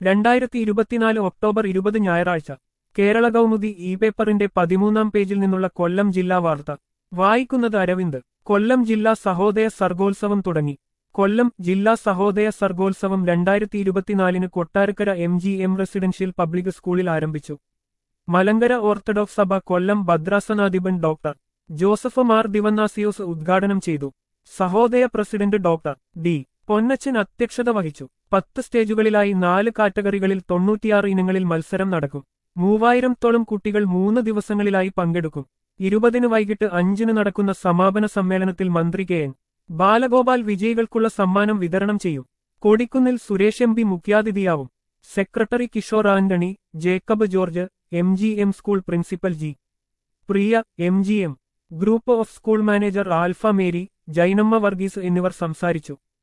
രണ്ടായിരത്തി ഇരുപത്തിനാല് ഒക്ടോബർ ഇരുപത് ഞായറാഴ്ച കേരള കൗമുദി ഇ പേപ്പറിന്റെ പതിമൂന്നാം പേജിൽ നിന്നുള്ള കൊല്ലം ജില്ലാ വാർത്ത വായിക്കുന്നത് അരവിന്ദ് കൊല്ലം ജില്ലാ സഹോദയ സർഗോത്സവം തുടങ്ങി കൊല്ലം ജില്ലാ സഹോദയ സർഗോത്സവം രണ്ടായിരത്തി ഇരുപത്തിനാലിന് Kottarakkara M G M residential public സ്കൂളിൽ ആരംഭിച്ചു മലങ്കര ഓർത്തഡോക്സ് സഭ കൊല്ലം ഭദ്രാസനാധിപൻ ഡോക്ടർ ജോസഫ് മാർ ദിവന്നാസിയോസ് ഉദ്ഘാടനം ചെയ്തു Sahodaya president doctor D Ponnachan അധ്യക്ഷത വഹിച്ചു പത്ത് സ്റ്റേജുകളിലായി നാല് കാറ്റഗറികളിൽ തൊണ്ണൂറ്റിയാറ് ഇനങ്ങളിൽ മത്സരം നടക്കും മൂവായിരത്തോളം കുട്ടികൾ മൂന്ന് ദിവസങ്ങളിലായി പങ്കെടുക്കും ഇരുപതിന് വൈകിട്ട് അഞ്ചിന് നടക്കുന്ന സമാപന സമ്മേളനത്തിൽ മന്ത്രി കെ എൻ ബാലഗോപാൽ വിജയികൾക്കുള്ള സമ്മാനം വിതരണം ചെയ്യും കൊടിക്കുന്നിൽ സുരേഷ് എം പി മുഖ്യാതിഥിയാവും secretary Kishore Antony Jacob George M G M school principal G Priya M G M group of school manager Alpha Mary Jainamma Varghese എന്നിവർ സംസാരിച്ചു